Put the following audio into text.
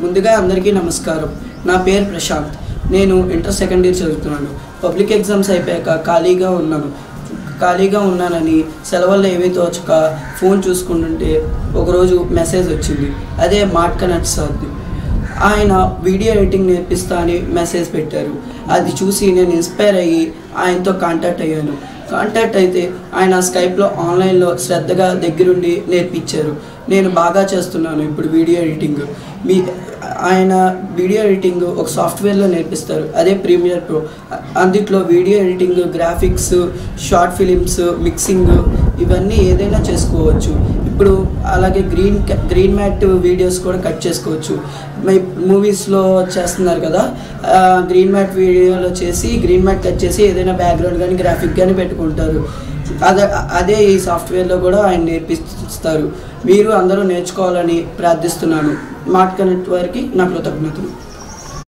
ముందుగా అందరికీ నమస్కారం నా పేరు ప్రశాంత్ నేను ఇంటర్ సెకండ్ ఇయర్ చదువుతున్నాను పబ్లిక్ ఎగ్జామ్స్ అయిపోయాక ఖాళీగా ఉన్నాను ఖాళీగా ఉన్నానని సెలవుల్లో ఏమీ తోచక ఫోన్ చూసుకుంటుంటే ఒకరోజు మెసేజ్ వచ్చింది అదే మార్ట్ కనెక్ట్ సార్ది ఆయన వీడియో ఎడిటింగ్ నేర్పిస్తా అని మెసేజ్ పెట్టారు అది చూసి నేను ఇన్స్పైర్ అయ్యి ఆయనతో కాంటాక్ట్ అయ్యాను కాంటాక్ట్ అయితే ఆయన స్కైప్లో ఆన్లైన్లో శ్రద్ధగా దగ్గరుండి నేర్పించారు నేను బాగా చేస్తున్నాను ఇప్పుడు వీడియో ఎడిటింగ్ మీ ఆయన వీడియో ఎడిటింగ్ ఒక సాఫ్ట్వేర్లో నేర్పిస్తారు అదే ప్రీమియర్ ప్రో అందుట్లో video editing graphics short films mixing ఇవన్నీ ఏదైనా చేసుకోవచ్చు ఇప్పుడు అలాగే గ్రీన్ గ్రీన్ మ్యాట్ వీడియోస్ కూడా కట్ చేసుకోవచ్చు మూవీస్లో చేస్తున్నారు కదా గ్రీన్ మ్యాట్ వీడియోలో చేసి గ్రీన్ మ్యాట్ కట్ చేసి ఏదైనా బ్యాక్గ్రౌండ్ కానీ గ్రాఫిక్ కానీ పెట్టుకుంటారు అదే అదే ఈ సాఫ్ట్వేర్లో కూడా ఆయన నేర్పిస్తారు మీరు అందరూ నేర్చుకోవాలని ప్రార్థిస్తున్నాను మార్ట్ కనెక్ట్ వారికి నా కృతజ్ఞతలు